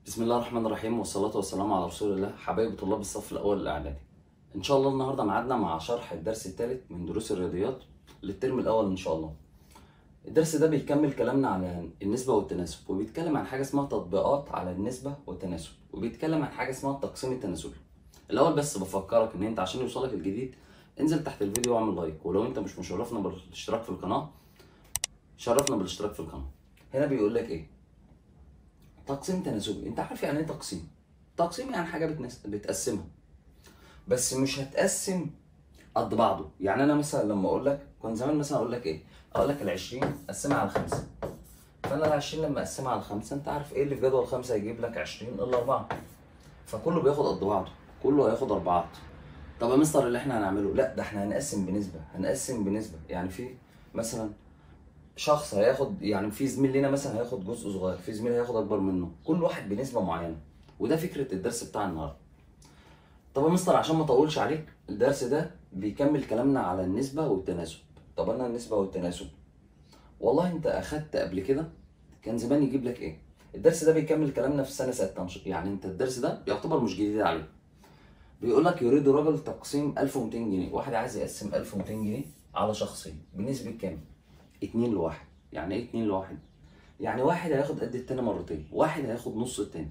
بسم الله الرحمن الرحيم والصلاة والسلام على رسول الله حبايب طلاب الصف الأول الإعدادي إن شاء الله النهاردة ميعادنا مع شرح الدرس الثالث من دروس الرياضيات للترم الأول إن شاء الله الدرس ده بيكمل كلامنا على النسبة والتناسب وبيتكلم عن حاجة اسمها تطبيقات على النسبة والتناسب وبيتكلم عن حاجة اسمها التقسيم التناسلي الأول بس بفكرك إن أنت عشان يوصلك الجديد انزل تحت الفيديو واعمل لايك ولو أنت مش مشرفنا بالاشتراك في القناة شرفنا بالاشتراك في القناة هنا بيقول لك إيه تقسيم تناسبي انت عارف يعني ايه تقسيم تقسيم يعني حاجه بتنس... بتقسمها بس مش هتقسم قد بعضه يعني انا مثلا لما اقول لك كان زمان مثلا اقول لك ايه اقول لك ال 20 قسمها على خمسه فانا ال 20 لما اقسمها على خمسه انت عارف ايه اللي في جدول خمسه هيجيب لك 20 الا 4 فكله بياخد قد بعضه كله هياخد اربعات طب يا مستر اللي احنا هنعمله لا ده احنا هنقسم بنسبه هنقسم بنسبه يعني في مثلا شخص هياخد يعني في زميل لنا مثلا هياخد جزء صغير في زميل هياخد اكبر منه كل واحد بنسبه معينه وده فكره الدرس بتاع النهارده طب يا مستر عشان ما اطولش عليك الدرس ده بيكمل كلامنا على النسبه والتناسب طب انا النسبه والتناسب والله انت اخدت قبل كده كان زمان يجيب لك ايه الدرس ده بيكمل كلامنا في سنه سته يعني انت الدرس ده يعتبر مش جديد عليك بيقول لك يريد رجل تقسيم 1200 جنيه واحد عايز يقسم 1200 جنيه على شخصين بنسبه كام اتنين لواحد يعني ايه اتنين لواحد يعني واحد هياخد قد التاني مرتين واحد هياخد نص التاني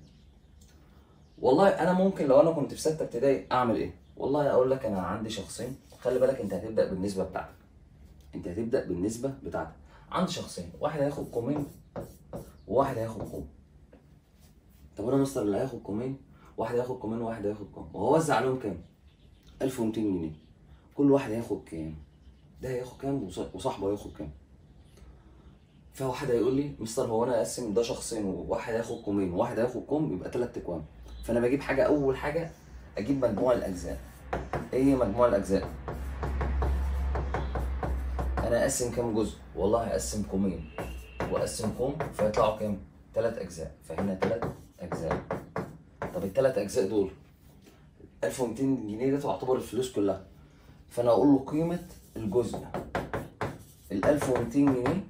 والله انا ممكن لو انا كنت في سته ابتدائي اعمل ايه والله اقول لك انا عندي شخصين خلي بالك انت هتبدا بالنسبه بتاعتك انت هتبدا بالنسبه بتاعتك عندي شخصين واحد هياخد كومين وواحد هياخد كوم طب انا مستر اللي هياخد كومين واحد هياخد كومين وواحد هياخد كوم وهوزع عليهم كام 1200 جنيه كل واحد هياخد كام ده هياخد كام وصاحبه هياخد كام فواحد هيقول لي مستر هو انا اقسم ده شخصين وواحد هياخد كومين وواحد هياخد كوم يبقى ثلاث اكوام فانا بجيب حاجه اول حاجه اجيب مجموع الاجزاء ايه هي مجموع الاجزاء انا اقسم كام جزء والله هقسم كومين واقسم كوم فيطلعوا كام ثلاث اجزاء فهنا ثلاث اجزاء طب الثلاث اجزاء دول 1200 جنيه ده تعتبر الفلوس كلها فانا اقول له قيمه الجزء ال 1200 جنيه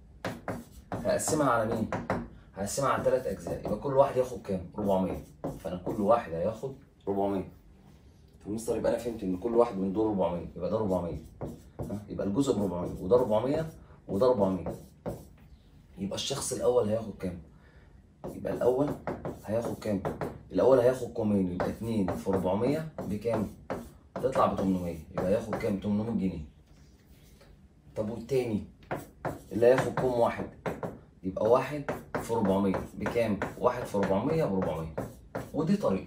هقسمها على مين؟ هقسمها على ثلاث اجزاء يبقى كل واحد ياخد كام؟ 400 فانا كل واحد هياخد 400 فمستر يبقى انا فهمت ان كل واحد من دول 400 يبقى ده 400 ها؟ يبقى الجزء ب 400 وده 400 وده 400 يبقى الشخص الاول هياخد كام؟ يبقى الاول هياخد كام؟ الاول هياخد كومين يبقى 2 في 400 بكام؟ تطلع ب 800 يبقى هياخد كام؟ 800 جنيه طب والتاني اللي هياخد كوم واحد يبقى واحد في 400 بكام؟ واحد في 400 ب 400 ودي طريقة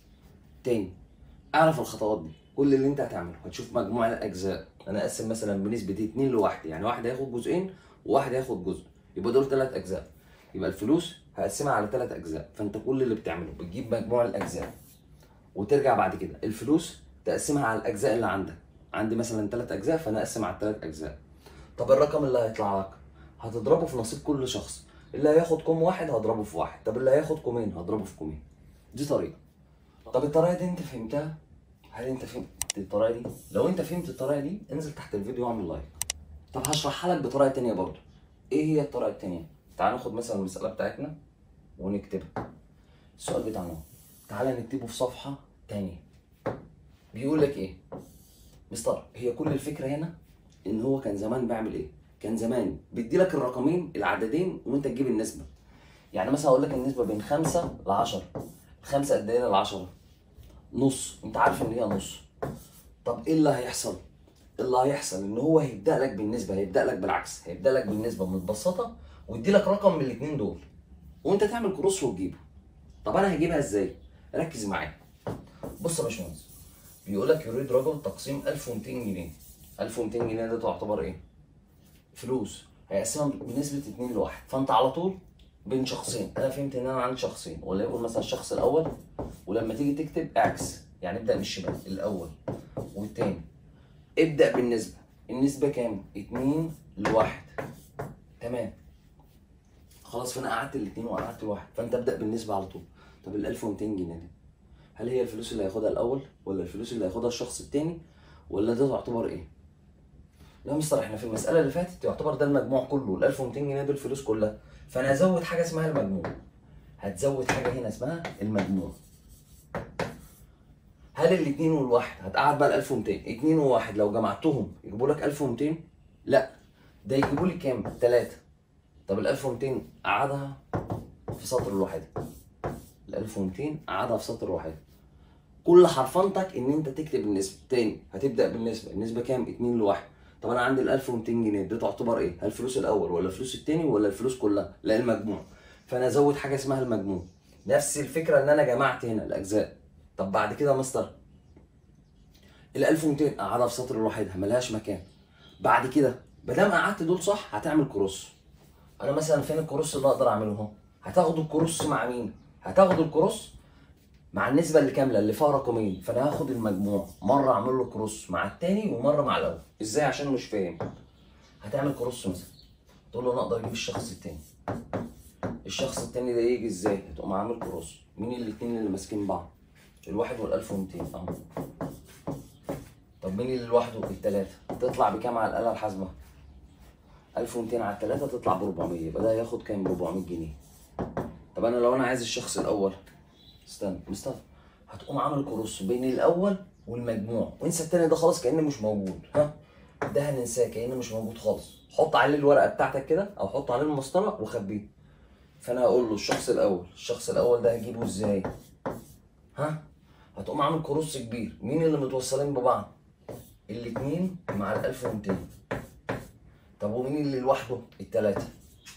تاني اعرف الخطوات دي كل اللي انت هتعمله هتشوف مجموع الاجزاء انا اقسم مثلا بنسبة 2 لواحد يعني واحد هياخد جزئين وواحد هياخد جزء يبقى دول ثلاث اجزاء يبقى الفلوس هقسمها على ثلاث اجزاء فانت كل اللي بتعمله بتجيب مجموع الاجزاء وترجع بعد كده الفلوس تقسمها على الاجزاء اللي عندك عندي مثلا ثلاث اجزاء فانا اقسم على الثلاث اجزاء طب الرقم اللي هيطلع لك هتضربه في نصيب كل شخص اللي هياخد كوم واحد هضربه في واحد طب اللي هياخد كومين هضربه في كومين دي طريقه طب الطريقه دي انت فهمتها هل انت فهمت الطريقه دي لو انت فهمت الطريقه دي انزل تحت الفيديو واعمل لايك طب هشرحها لك بطريقه تانية برضو ايه هي الطريقه التانية تعال ناخد مثلا المساله بتاعتنا ونكتبها السؤال بتاعنا تعال نكتبه في صفحه تانية بيقول لك ايه مستر هي كل الفكره هنا ان هو كان زمان بيعمل ايه كان زمان بيدي لك الرقمين العددين وانت تجيب النسبه يعني مثلا اقول لك النسبه بين 5 ل 10 الخمسه قد ايه ل 10 نص انت عارف ان هي نص طب ايه اللي هيحصل اللي هيحصل ان هو هيبدا لك بالنسبه هيبدا لك بالعكس هيبدا لك بالنسبه متبسطه ويدي لك رقم من الاثنين دول وانت تعمل كروس وتجيبه طب انا هجيبها ازاي ركز معايا بص يا باشمهندس بيقول لك يريد رجل تقسيم 1200 جنيه 1200 جنيه ده تعتبر ايه فلوس هيقسمها بنسبه 2 لواحد فانت على طول بين شخصين انا فهمت ان انا عندي شخصين وليكن مثلا الشخص الاول ولما تيجي تكتب اعكس يعني ابدا بالشمال الاول والتاني ابدا بالنسبه النسبه كام 2 لواحد تمام خلاص فانا قعدت الاثنين وقعدت الواحد فانت ابدا بالنسبه على طول طب ال 1200 جنيه دي هل هي الفلوس اللي هياخدها الاول ولا الفلوس اللي هياخدها الشخص التاني ولا ده تعتبر ايه لا مستر احنا في المساله اللي فاتت يعتبر ده المجموع كله ال 1200 جنيه دول الفلوس كلها فانا هزود حاجه اسمها المجموع هتزود حاجه هنا اسمها المجموع هل الاثنين والواحد هتقعد بقى ال 1200 2 وواحد لو جمعتهم يجيبوا لك 1200 لا ده يجيبوا لي كام 3 طب ال 1200 قعدها في سطر الواحد ال 1200 قعدها في سطر واحد كل حرفنتك ان انت تكتب النسبه تاني هتبدا بالنسبه النسبه كام 2 لواحد طب انا عندي ال 1200 جنيه دي تعتبر ايه هل الفلوس الاول ولا الفلوس التاني ولا الفلوس كلها لا المجموع فانا ازود حاجه اسمها المجموع نفس الفكره ان انا جمعت هنا الاجزاء طب بعد كده يا مستر ال 1200 قعدها في سطر لوحدها ملهاش مكان بعد كده ما دام قعدت دول صح هتعمل كروس انا مثلا فين الكروس اللي اقدر اعمله اهو هتاخد الكروس مع مين هتاخد الكروس مع النسبه اللي كامله اللي فيها رقمين فانا هاخد المجموع مره اعمل له كروس مع التاني ومره مع الاول ازاي عشان مش فاهم هتعمل كروس مثلا تقول له انا اقدر اجيب الشخص التاني الشخص التاني ده يجي ازاي هتقوم عامل كروس مين الاتنين اللي ماسكين بعض الواحد وال 1200 اهو طب مين اللي لوحده التلاته تطلع بكام على الاله الحاسبه 1200 على التلاته تطلع ب 400 يبقى ده هياخد كام 400 جنيه طب انا لو انا عايز الشخص الاول استنى مصطفى هتقوم عامل كروس بين الاول والمجموع وانسى التاني ده خلاص كانه مش موجود ها ده هننساه كانه مش موجود خالص حط عليه الورقه بتاعتك كده او حط عليه المسطره وخبيه فانا هقول له الشخص الاول الشخص الاول ده هجيبه ازاي ها هتقوم عامل كروس كبير مين اللي متوصلين ببعض الاتنين مع ال 1200 طب ومين اللي لوحده التلاته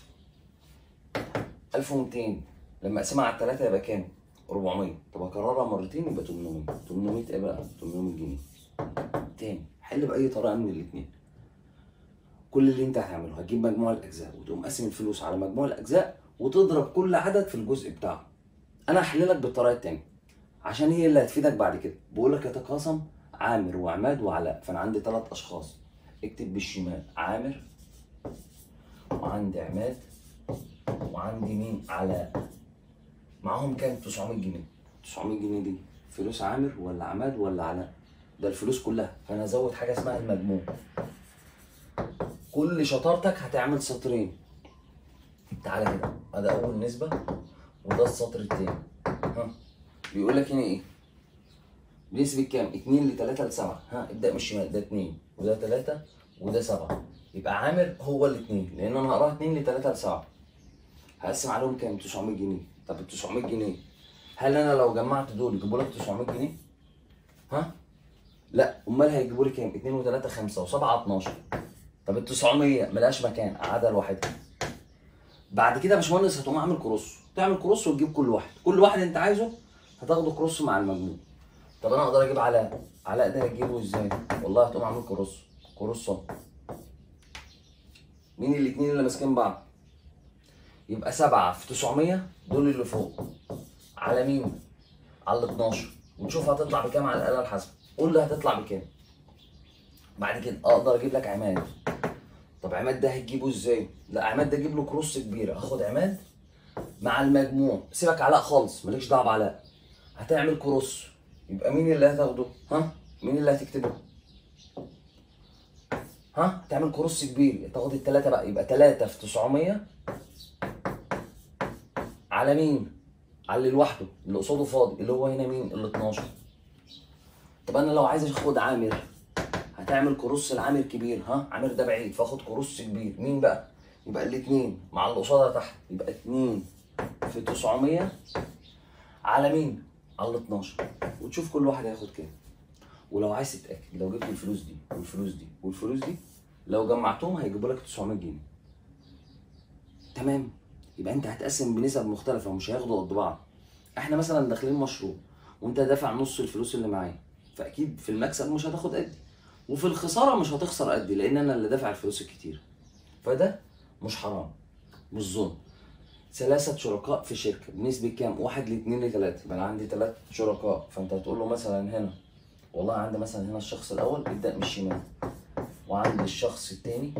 1200 لما اقسمها على التلاته يبقى كام 400 طب اكررها مرتين يبقى 800 800 ايه بقى 800 جنيه تاني حل باي طريقه من الاثنين كل اللي انت هتعمله هتجيب مجموع الاجزاء وتقوم قاسم الفلوس على مجموع الاجزاء وتضرب كل عدد في الجزء بتاعه انا هحل لك بالطريقه التانيه عشان هي اللي هتفيدك بعد كده بقول لك يتقاسم عامر وعماد وعلاء فانا عندي ثلاث اشخاص اكتب بالشمال عامر وعندي عماد وعندي مين علاء معاهم كام 900 جنيه 900 جنيه دي فلوس عامر ولا عماد ولا علاء ده الفلوس كلها فانا ازود حاجه اسمها المجموع كل شطارتك هتعمل سطرين تعالى كده ادي اول نسبه وده السطر التاني ها بيقول لك هنا ايه بنسبة كام؟ 2 ل 3 ل 7 ها ابدأ من الشمال ده 2 وده 3 وده 7 يبقى عامر هو الاثنين لأن أنا هقراها 2 ل 3 ل 7 هقسم عليهم كام؟ 900 جنيه طب ال 900 جنيه هل أنا لو جمعت دول يجيبوا لك 900 جنيه؟ ها؟ لا أمال هيجيبوا لي كام؟ 2 و3 5 و7 12 طب ال 900 ملهاش مكان قعدها لوحدها بعد كده يا باشمهندس هتقوم عامل كروس تعمل كروس وتجيب كل واحد كل واحد انت عايزه هتاخده كروس مع المجموع طب انا اقدر اجيب علاء علاء ده هتجيبه ازاي والله هتقوم عامل كروس كروس اهو مين الاثنين اللي ماسكين بعض يبقى سبعة في 900 دول اللي فوق على مين على ال 12 ونشوف هتطلع بكام على الاله الحاسبه قول لي هتطلع بكام بعد كده اقدر اجيب لك عماد طب عماد ده هتجيبه ازاي لا عماد ده اجيب له كروس كبيره اخد عماد مع المجموع سيبك علاء خالص مالكش دعوه بعلاء هتعمل كروس يبقى مين اللي هتاخده ها مين اللي هتكتبه ها تعمل كروس كبير تاخد التلاتة بقى يبقى تلاتة في 900 على مين على اللي لوحده اللي قصاده فاضي اللي هو هنا مين ال 12 طب انا لو عايز اخد عامر هتعمل كروس العامر كبير ها عامر ده بعيد فاخد كروس كبير مين بقى يبقى الاثنين مع اللي قصادها تحت يبقى 2 في 900 على مين على ال 12 وتشوف كل واحد هياخد كام ولو عايز تتاكد لو جبت الفلوس دي والفلوس دي والفلوس دي لو جمعتهم هيجيبوا لك 900 جنيه تمام يبقى انت هتقسم بنسب مختلفه ومش هياخدوا قد بعض احنا مثلا داخلين مشروع وانت دافع نص الفلوس اللي معايا فاكيد في المكسب مش هتاخد قدي وفي الخساره مش هتخسر قدي لان انا اللي دافع الفلوس الكتير فده مش حرام مش ظلم ثلاثة شركاء في شركة بنسبة كام؟ واحد لاثنين لثلاثة، يبقى أنا عندي ثلاث شركاء، فأنت هتقول له مثلا هنا والله عندي مثلا هنا الشخص الأول ابدأ من الشمال، وعندي الشخص الثاني،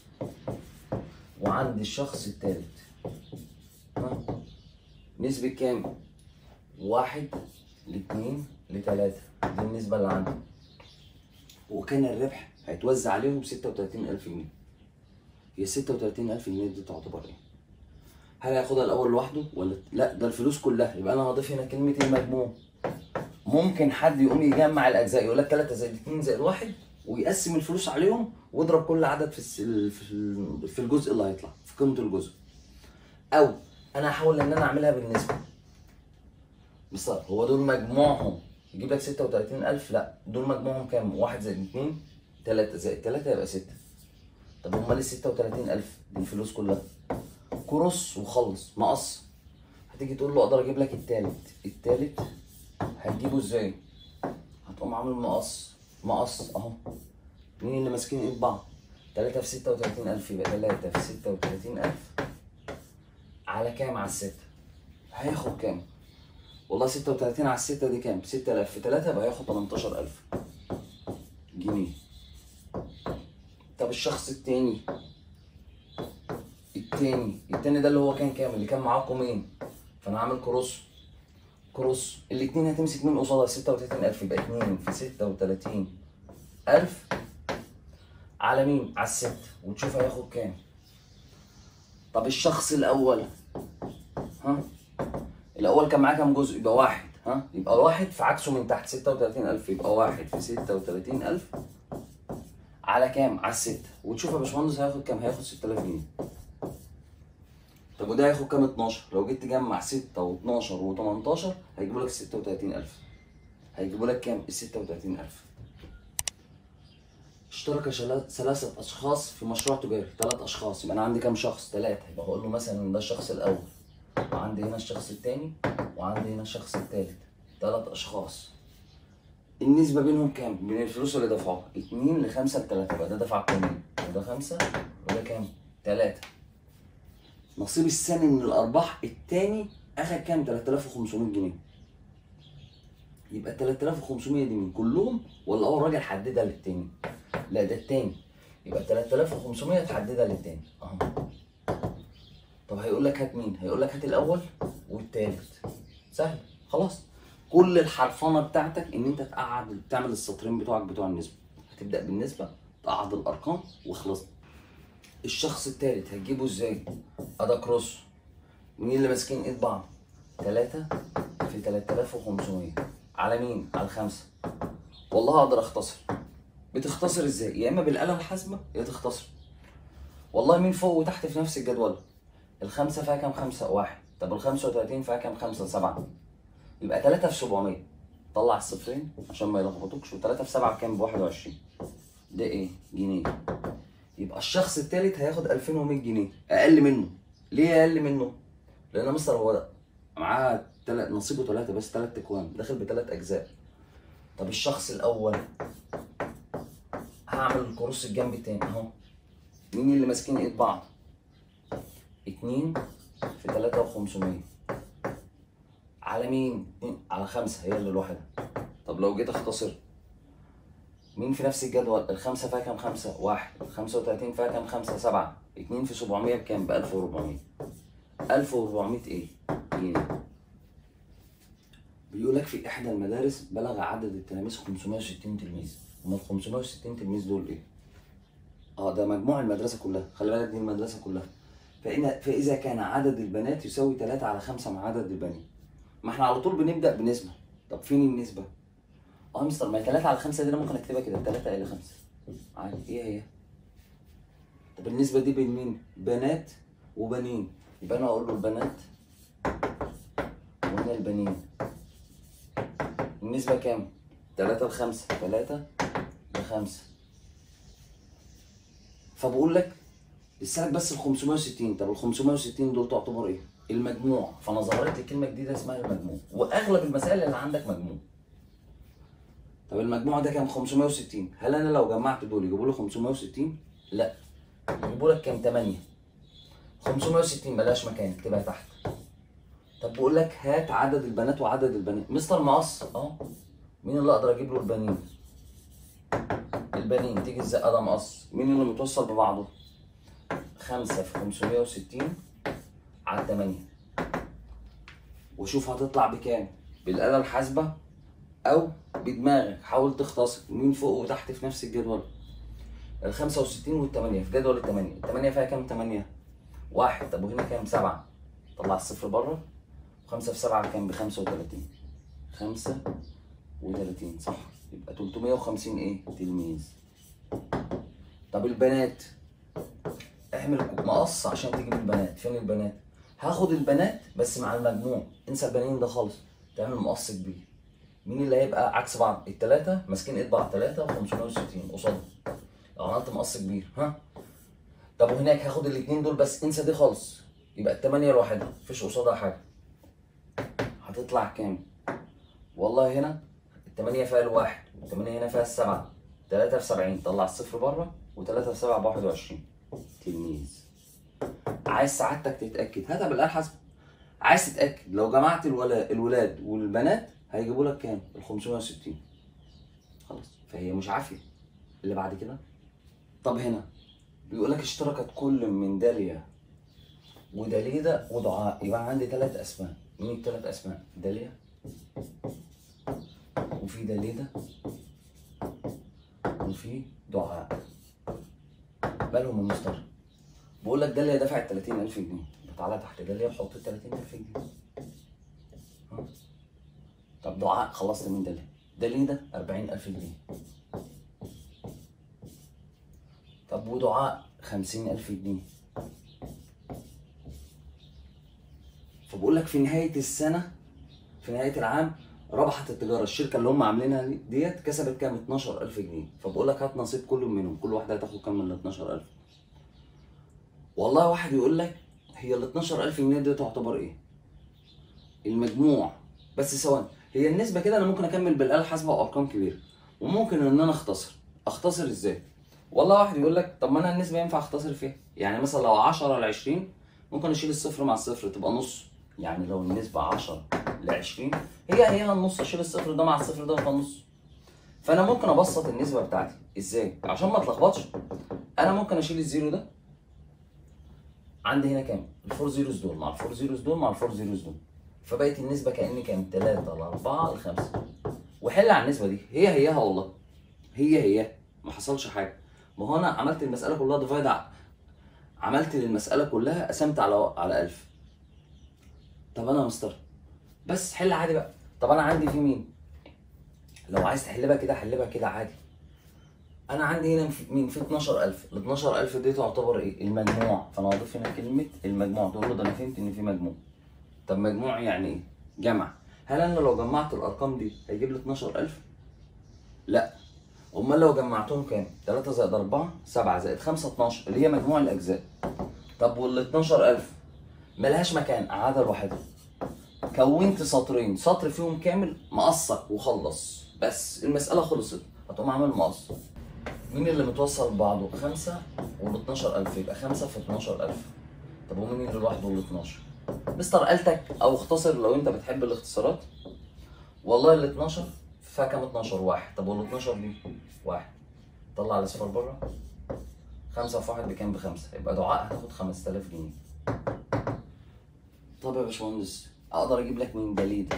وعندي الشخص الثالث. ها؟ نسبة كام؟ واحد لاثنين لثلاثة، دي النسبة اللي عندي. وكان الربح هيتوزع عليهم 36000 جنيه. هي 36000 جنيه دي تعتبر إيه؟ هل هياخدها الاول لوحده ولا لا ده الفلوس كلها يبقى انا هضيف هنا كلمه المجموع ممكن حد يقوم يجمع الاجزاء يقول لك 3 زائد 2 زائد 1 ويقسم الفلوس عليهم ويضرب كل عدد في الس- في ال- في الجزء اللي هيطلع في قيمه الجزء او انا هحاول ان انا اعملها بالنسبه بالظبط هو دول مجموعهم يجيب لك 36000 لا دول مجموعهم كام 1 زائد 2 3 زائد 3 يبقى 6 طب امال ال 36000 دي الفلوس كلها كروس وخلص مقص هتيجي تقول له اقدر اجيب لك التالت التالت هتجيبه ازاي هتقوم عامل مقص مقص اهو مين اللي ماسكين ايد بعض 3 في 36000 يبقى 3 في 36000 على كام على الستة هياخد كام والله 36 على الستة دي كام 6000 في 3 يبقى هياخد 18000 جنيه طب الشخص التاني التاني التاني ده اللي هو كان كام اللي كان معاه قومين فانا عامل كروس كروس الاتنين هتمسك مين قصادها 36000 يبقى 2 في 36000 على مين على الست وتشوف هياخد كام طب الشخص الاول ها الاول كان معاه كام جزء يبقى واحد ها يبقى واحد في عكسه من تحت 36000 يبقى واحد في 36000 على كام على الستة وتشوف يا باشمهندس هياخد كام هياخد 6000 جنيه طب وده هياخد كام 12 لو جيت تجمع 6 و12 و18 هيجيبوا لك 36000 هيجيبوا لك كام ال 36000 اشترك شلا- ثلاثة أشخاص في مشروع تجاري ثلاث أشخاص يبقى أنا عندي كام شخص ثلاثة يبقى هقول له مثلا إن ده الشخص الأول وعندي هنا الشخص التاني وعندي هنا الشخص التالت ثلاث أشخاص النسبة بينهم كام؟ بين الفلوس اللي دفعوها 2 ل 5 ل 3 يبقى ده دفع كام؟ وده 5 وده كام؟ 3 نصيب الثاني من الأرباح التاني أخد كام؟ 3500 جنيه يبقى 3500 دي من كلهم ولا أول راجل حددها للتاني؟ لا ده التاني يبقى 3500 تحددها للتاني أهو طب هيقول لك هات مين؟ هيقول لك هات الأول والتالت سهل خلاص كل الحرفنه بتاعتك ان انت تقعد تعمل السطرين بتوعك بتوع النسبه هتبدا بالنسبه تقعد الارقام وخلصت الشخص التالت هتجيبه ازاي ادا كروس مين اللي ماسكين ايد بعض 3 في 3500 على مين على الخمسه والله اقدر اختصر بتختصر ازاي يا اما بالاله الحاسبه يا تختصر والله مين فوق وتحت في نفس الجدول الخمسه فيها كام خمسه واحد طب ال 35 فيها كام خمسه سبعه يبقى 3 في 700 طلع الصفرين عشان ما يلخبطوكش و3 في 7 بكام ب 21 ده ايه جنيه يبقى الشخص التالت هياخد 2100 جنيه اقل منه ليه اقل منه لان مستر هو ده معاه تلات نصيبه ثلاثه بس ثلاث اكوان داخل بثلاث اجزاء طب الشخص الاول هعمل الكروس الجنب التاني اهو مين اللي ماسكين ايد بعض اتنين في تلاتة وخمسمية على مين؟ اتنين على خمسة هي اللي لوحدها طب لو جيت اختصر مين في نفس الجدول؟ الخمسة فيها كام خمسة؟ واحد الخمسة وتلاتين فيها كام خمسة؟ سبعة اتنين في سبعمية بكام؟ بألف وربعمية ألف وربعمية ايه؟ جنيه بيقول لك في إحدى المدارس بلغ عدد التلاميذ 560 تلميذ هما ال 560 تلميذ دول ايه؟ اه ده مجموع المدرسة كلها خلي بالك دي المدرسة كلها فإن فإذا كان عدد البنات يساوي 3 على 5 مع عدد البنين ما احنا على طول بنبدأ بنسبة طب فين النسبة؟ اه مستر ما هي 3 على 5 دي انا ممكن اكتبها كده 3 إلى 5 عادي ايه هي؟ طب النسبة دي بين مين؟ بنات وبنين يبقى انا اقول له البنات وهنا البنين النسبة كام؟ 3 ل 5 3 ل 5 فبقول لك لسه لك بس ال 560 طب ال 560 دول تعتبر ايه؟ المجموع فانا ظهرت لي كلمه جديده اسمها المجموع واغلب المسائل اللي عندك مجموع طب المجموع ده كام 560 هل انا لو جمعت دول يجيبوا لي 560 لا يجيبوا لك كام 8 560 بلاش مكان اكتبها تحت طب بقول لك هات عدد البنات وعدد البنات مستر مقص اه مين اللي اقدر اجيب له البنين البنين تيجي ازاي ادم مقص مين اللي متوصل ببعضه خمسة في 560 على 8 وشوف هتطلع بكام بالآلة الحاسبة أو بدماغك حاول تختصر مين فوق وتحت في نفس الجدول ال 65 وال 8 في جدول ال 8 ال 8 فيها كام 8 واحد طب وهنا كام 7 طلع الصفر بره وخمسة في سبعة كام بخمسة وتلاتين خمسة وتلاتين صح يبقى تلتمية وخمسين ايه تلميذ طب البنات اعمل مقص عشان تجيب البنات فين البنات هاخد البنات بس مع المجموع انسى البنين ده خالص تعمل مقص كبير مين اللي هيبقى عكس بعض التلاتة ماسكين ايد بعض تلاتة و560 قصادهم لو عملت مقص كبير ها طب وهناك هاخد الاتنين دول بس انسى دي خالص يبقى التمانية لوحدها مفيش قصادها حاجة هتطلع كام؟ والله هنا التمانية فيها الواحد والتمانية هنا فيها السبعة تلاتة في سبعين طلع الصفر بره وتلاتة في سبعة بواحد وعشرين تلميذ عايز سعادتك تتأكد هاتها بالآلة الحاسبة عايز تتأكد لو جمعت الولا... الولاد والبنات هيجيبوا لك كام؟ ال 560 خلاص فهي مش عافية اللي بعد كده طب هنا بيقول لك اشتركت كل من داليا ودليدة ودعاء يبقى عندي ثلاث اسماء مين الثلاث اسماء داليا وفي دليدة وفي دعاء بالهم المستر بقول لك داليا دفعت 30000 جنيه تعالى تحت داليا وحط ال 30000 جنيه ها؟ طب دعاء خلصت من داليا دليدة 40000 جنيه طب ودعاء 50000 جنيه فبقول لك في نهايه السنه في نهايه العام ربحت التجاره الشركه اللي هم عاملينها دي- ديت كسبت كام 12000 جنيه فبقول لك هات نصيب كل منهم كل واحده هتاخد كام من ال 12000 والله واحد يقول لك هي ال 12000 جنيه دي تعتبر ايه المجموع بس ثواني هي النسبه كده انا ممكن اكمل بالاله الحاسبه وارقام كبيره وممكن ان انا اختصر اختصر ازاي والله واحد يقول لك طب ما انا النسبه ينفع اختصر فيها يعني مثلا لو 10 ل 20 ممكن اشيل الصفر مع الصفر تبقى نص يعني لو النسبه 10 ل 20 هي هي النص اشيل الصفر ده مع الصفر ده يبقى نص فانا ممكن ابسط النسبه بتاعتي ازاي عشان ما اتلخبطش انا ممكن اشيل الزيرو ده عندي هنا كام الفور زيروز دول مع الفور زيروز دول مع الفور زيروز دول فبقت النسبه كاني كام 3 ل 4 ل 5 وحل على النسبه دي هي هيها والله هي هي ما حصلش حاجه ما هو انا عملت المساله كلها ديفايد عملت للمساله كلها قسمت على على 1000 طب انا يا مستر بس حل عادي بقى طب انا عندي في مين لو عايز تحلبها كده حلبها كده عادي انا عندي هنا في- مين في 12000 ال 12000 دي تعتبر ايه المجموع فانا هضيف هنا كلمه المجموع تقول له ده انا فهمت ان في مجموع طب مجموع يعني ايه جمع هل انا لو جمعت الارقام دي هيجيب لي 12000 لا امال لو جمعتهم كام 3 زائد 4 7 زائد 5 12 اللي هي مجموع الاجزاء طب وال 12000 ملهاش مكان قعدها لوحدها كونت سطرين سطر فيهم كامل مقصك وخلص بس المسألة خلصت هتقوم عامل مقص مين اللي متوصل ببعضه؟ خمسة وال 12000 يبقى خمسة في 12000 طب ومين اللي لوحده ال 12 مستر قالتك او اختصر لو انت بتحب الاختصارات والله ال 12 فيها كام 12 واحد طب وال 12 دي واحد طلع الاصفار بره خمسة في واحد بكام بخمسة يبقى دعاء هتاخد 5000 جنيه طب يا باشمهندس اقدر اجيب لك مين دليل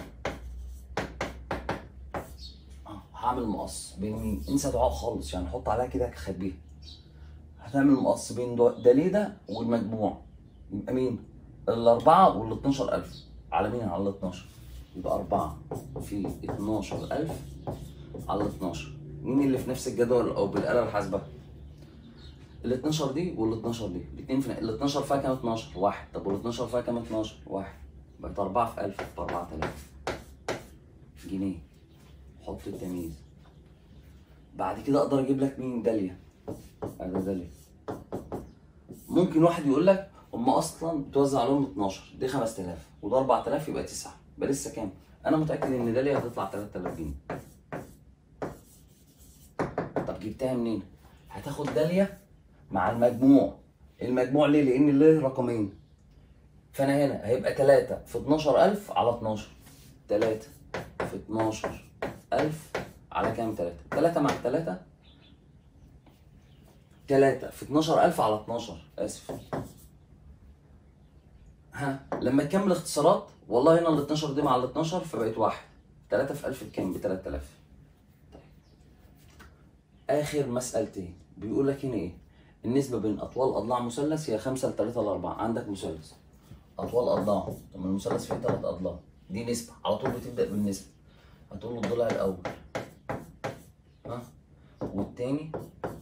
آه، هعمل مقص بين مين انسى دعاء خالص يعني حط عليها كده خبيها هتعمل مقص بين دو- دليدة والمجموع يبقى مين الأربعة وال 12000 على مين على ال 12 يبقى أربعة في 12000 على 12 مين اللي في نفس الجدول أو بالآلة الحاسبة؟ ال 12 دي وال 12 دي الاثنين في ال 12 فيها كام 12 واحد طب وال 12 فيها كام 12 واحد بقت 4 في 1000 ب 4000 جنيه حط التمييز بعد كده اقدر اجيب لك مين داليا ادي داليا ممكن واحد يقول لك هم اصلا بتوزع عليهم 12 دي 5000 وده 4000 يبقى 9 يبقى لسه كام انا متاكد ان داليا هتطلع 3000 جنيه طب جبتها منين هتاخد داليا مع المجموع المجموع ليه لان له رقمين فانا هنا هيبقى 3 في 12000 على 12 3 في 12000 على كام 3 3 مع 3 3 في 12000 على 12 اسف ها لما تكمل اختصارات والله هنا ال 12 دي مع ال 12 فبقت واحد 3 في 1000 بكام ب 3000 طيب اخر مسألتين بيقول لك هنا ايه النسبة بين أطوال أضلاع مثلث هي 5 ل 3 ل 4 عندك مثلث اطوال اضلاع طب ما المثلث فيه ثلاث اضلاع دي نسبه على طول بتبدا بالنسبه هتقول له الضلع الاول ها والتاني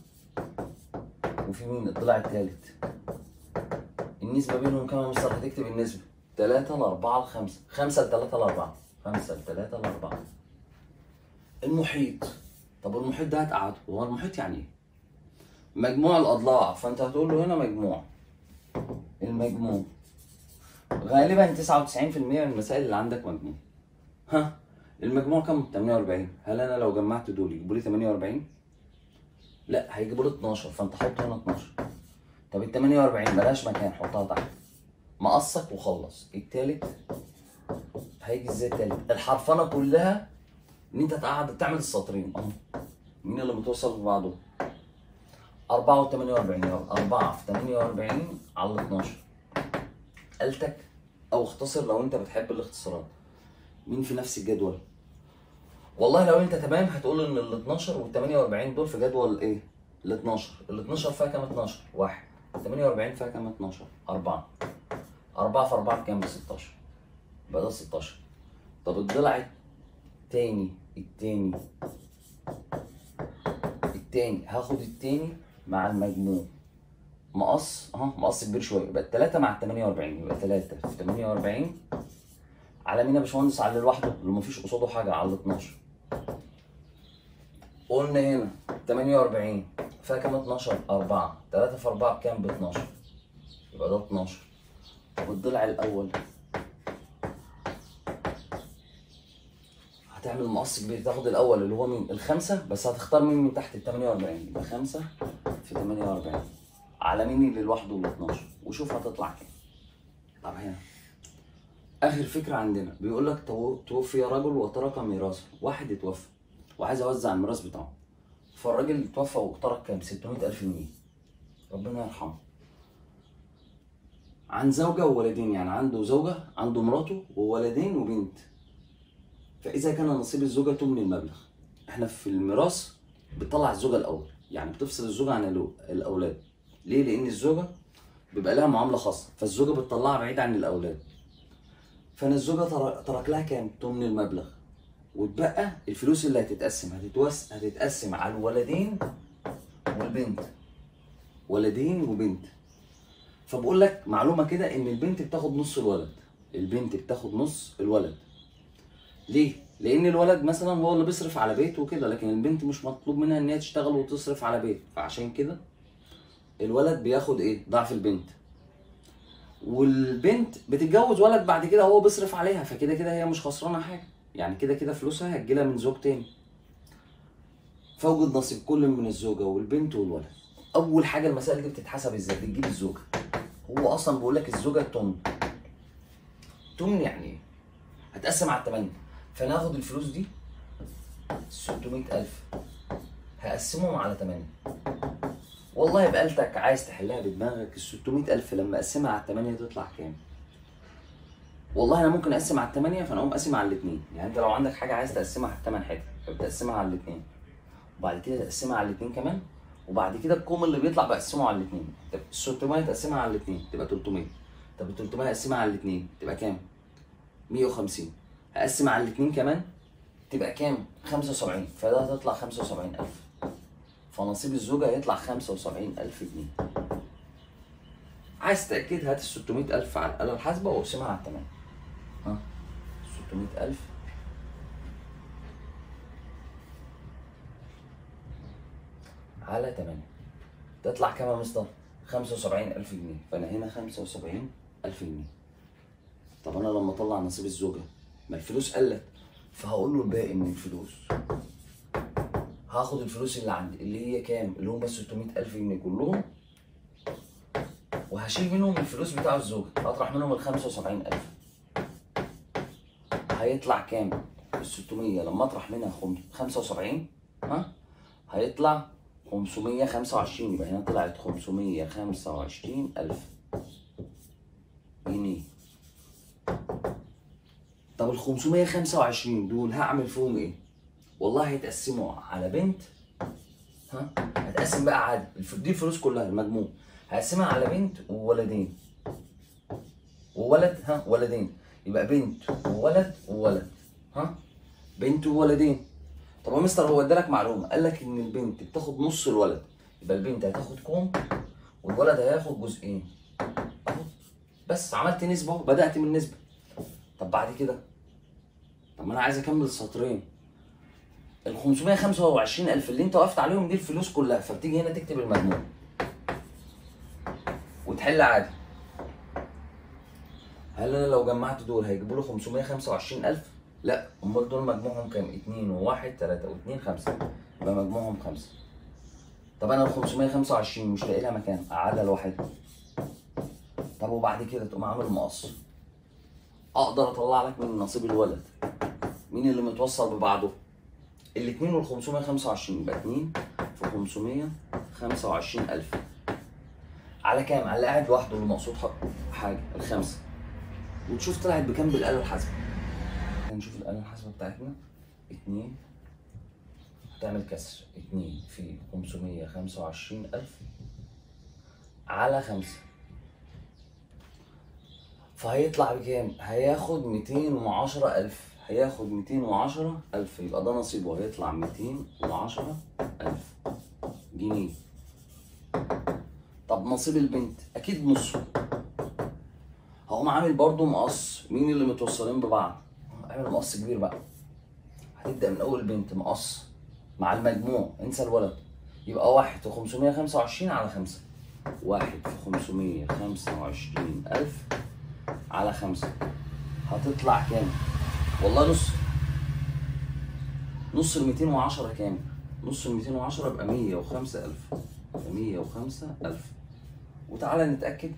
وفي مين الضلع التالت النسبة بينهم كام يا مستر هتكتب النسبة 3 ل 4 ل 5 5 ل 3 ل 4 5 ل 3 ل 4 المحيط طب المحيط ده هتقعده هو المحيط يعني ايه؟ مجموع الأضلاع فأنت هتقول له هنا مجموع المجموع غالبا 99% من المسائل اللي عندك مجموع ها المجموع كام 48 هل انا لو جمعت دول يجيبوا لي 48 لا هيجيبوا لي 12 فانت حط هنا 12 طب ال 48 بلاش مكان حطها تحت مقصك وخلص التالت هيجي ازاي التالت الحرفنه كلها ان انت تقعد تعمل السطرين اهو مين اللي متوصل ببعضه 4 و 48 يلا 4 في 48 على 12 قالتك او اختصر لو انت بتحب الاختصارات مين في نفس الجدول والله لو انت تمام هتقول ان ال 12 وال 48 دول في جدول ايه ال 12 ال 12 فيها كام 12 واحد 48 فيها كام 12 4 4 في 4 بكام ب 16 يبقى ده 16 طب الضلع التاني التاني التاني هاخد التاني مع المجموع مقص اهو مقص كبير شويه يبقى التلاتة مع ال 48 يبقى 3 في 48 على مين يا باشمهندس على اللي لوحده اللي مفيش قصاده حاجه على ال 12 قلنا هنا 48 فيها كام 12 4 3 في 4 بكام ب 12 يبقى ده 12 طب الضلع الاول هتعمل مقص كبير تاخد الاول اللي هو مين الخمسه بس هتختار مين من تحت ال 48 يبقى 5 في 48 على مين اللي لوحده ال 12 وشوف هتطلع كام طب هنا اخر فكره عندنا بيقول لك تو- توفي رجل وترك ميراثا واحد اتوفى وعايز اوزع الميراث بتاعه فالراجل اتوفى وترك كام 600000 جنيه ربنا يرحمه عن زوجة وولدين يعني عنده زوجة عنده مراته وولدين وبنت فإذا كان نصيب الزوجة تمن المبلغ احنا في الميراث بتطلع الزوجة الأول يعني بتفصل الزوجة عن الأو- الأولاد ليه؟ لأن الزوجة بيبقى لها معاملة خاصة فالزوجة بتطلعها بعيد عن الأولاد فأنا الزوجة تر- ترك لها كام؟ تمن المبلغ واتبقى الفلوس اللي هتتقسم هتتوس هتتقسم على الولدين والبنت ولدين وبنت فبقول لك معلومه كده ان البنت بتاخد نص الولد البنت بتاخد نص الولد ليه لان الولد مثلا هو اللي بيصرف على بيت وكده لكن البنت مش مطلوب منها ان هي تشتغل وتصرف على بيت فعشان كده الولد بياخد ايه ضعف البنت والبنت بتتجوز ولد بعد كده هو بيصرف عليها فكده كده هي مش خسرانه حاجه يعني كده كده فلوسها هتجيلها من زوج تاني فوجد نصيب كل من الزوجه والبنت والولد اول حاجه المسائل دي بتتحسب ازاي بتجيب الزوجه هو اصلا بيقول لك الزوجه التمن تمن يعني ايه هتقسم على الثمانيه فانا هاخد الفلوس دي 600000 هقسمهم على 8 والله بقالتك عايز تحلها بدماغك ال 600000 لما اقسمها على 8 تطلع كام والله انا ممكن اقسم على الثمانيه فانا اقوم قاسم على الاثنين يعني انت لو عندك حاجه عايز تقسمها على الثمان حتت فبتقسمها على الاثنين وبعد كده تقسمها على الاثنين كمان وبعد كده الكوم اللي بيطلع بقسمه على الاثنين طب ال 600 تقسمها على الاثنين تبقى 300 طب ال 300 اقسمها على الاثنين تبقى كام 150 هقسم على الاثنين كمان تبقى كام 75 فده هتطلع 75000 فنصيب الزوجة هيطلع 75000 جنيه عايز تأكد هات ال 600000 على الآلة الحاسبة واقسمها على التمام ها 600000 على 8 تطلع كام يا مستر 75000 جنيه فأنا هنا 75000 جنيه طب أنا لما أطلع نصيب الزوجة ما الفلوس قلت فهقول له الباقي من الفلوس هاخد الفلوس اللي عندي اللي هي كام اللي هم 600000 جنيه كلهم وهشيل منهم الفلوس بتاع الزوجة هطرح منهم ال 75000 هيطلع كام ال 600 لما اطرح منها خم- 75 ها هيطلع 525 يبقى هنا طلعت 525000 جنيه طب ال 525 دول هعمل فيهم ايه؟ والله هيتقسموا على بنت ها هتقسم بقى عادي الف- دي الفلوس كلها المجموع هقسمها على بنت وولدين وولد ها ولدين يبقى بنت وولد وولد ها بنت وولدين طب يا مستر هو ادالك معلومه قال لك ان البنت بتاخد نص الولد يبقى البنت هتاخد كوم والولد هياخد جزئين اهو بس عملت نسبه اهو بدات من نسبه طب بعد كده طب ما انا عايز اكمل سطرين ال 525 الف اللي انت وقفت عليهم دي الفلوس كلها فبتيجي هنا تكتب المجموع وتحل عادي هل انا لو جمعت دول هيجيبوا له 525 الف لا امال دول مجموعهم كام 2 و1 3 و2 5 يبقى مجموعهم 5 طب انا ال 525 مش لاقي لها مكان اقعدها لوحدها طب وبعد كده تقوم عامل مقص اقدر اطلع لك من نصيب الولد مين اللي متوصل ببعضه الاثنين وال 525 يبقى 2 في 525 الف على كام على اللي قاعد لوحده اللي مقصود حق- حاجه الخمسه وتشوف طلعت بكام بالاله الحاسبه هنشوف الاله الحاسبه بتاعتنا 2 هتعمل كسر 2 في 525 الف على 5 فهيطلع بكام؟ هياخد 210 ألف هياخد 210 ألف يبقى ده نصيبه هيطلع 210 ألف جنيه طب نصيب البنت أكيد نصه هقوم عامل برضو مقص مين اللي متوصلين ببعض؟ اعمل مقص كبير بقى هتبدأ من أول بنت مقص مع المجموع انسى الولد يبقى واحد في 525 على خمسة واحد في 525 ألف على خمسة هتطلع كام؟ والله نص نص ال 210 كام؟ نص ال 210 يبقى 105 ألف يبقى 105 ألف وتعالى نتأكد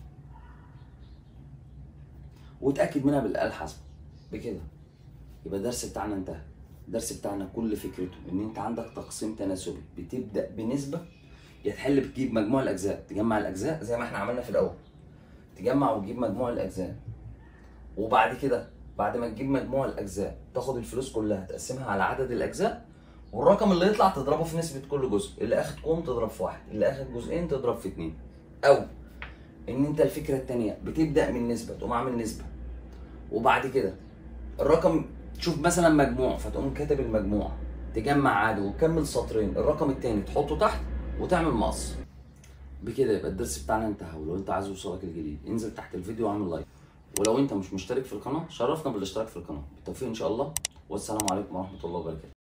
وتأكد منها بالآلة الحاسبة بكده يبقى الدرس بتاعنا انتهى الدرس بتاعنا كل فكرته ان انت عندك تقسيم تناسبي بتبدا بنسبه يا تحل بتجيب مجموع الاجزاء تجمع الاجزاء زي ما احنا عملنا في الاول تجمع وتجيب مجموع الاجزاء وبعد كده بعد ما تجيب مجموع الاجزاء تاخد الفلوس كلها تقسمها على عدد الاجزاء والرقم اللي يطلع تضربه في نسبه كل جزء اللي اخد كوم تضرب في واحد اللي اخد جزئين تضرب في اتنين او ان انت الفكره التانيه بتبدا من نسبه تقوم عامل نسبه وبعد كده الرقم تشوف مثلا مجموع فتقوم كاتب المجموع تجمع عادي وتكمل سطرين الرقم التاني تحطه تحت وتعمل مقص بكده يبقى الدرس بتاعنا انتهى ولو انت عايز يوصلك الجديد انزل تحت الفيديو واعمل لايك ولو انت مش مشترك في القناه شرفنا بالاشتراك في القناه بالتوفيق ان شاء الله والسلام عليكم ورحمه الله وبركاته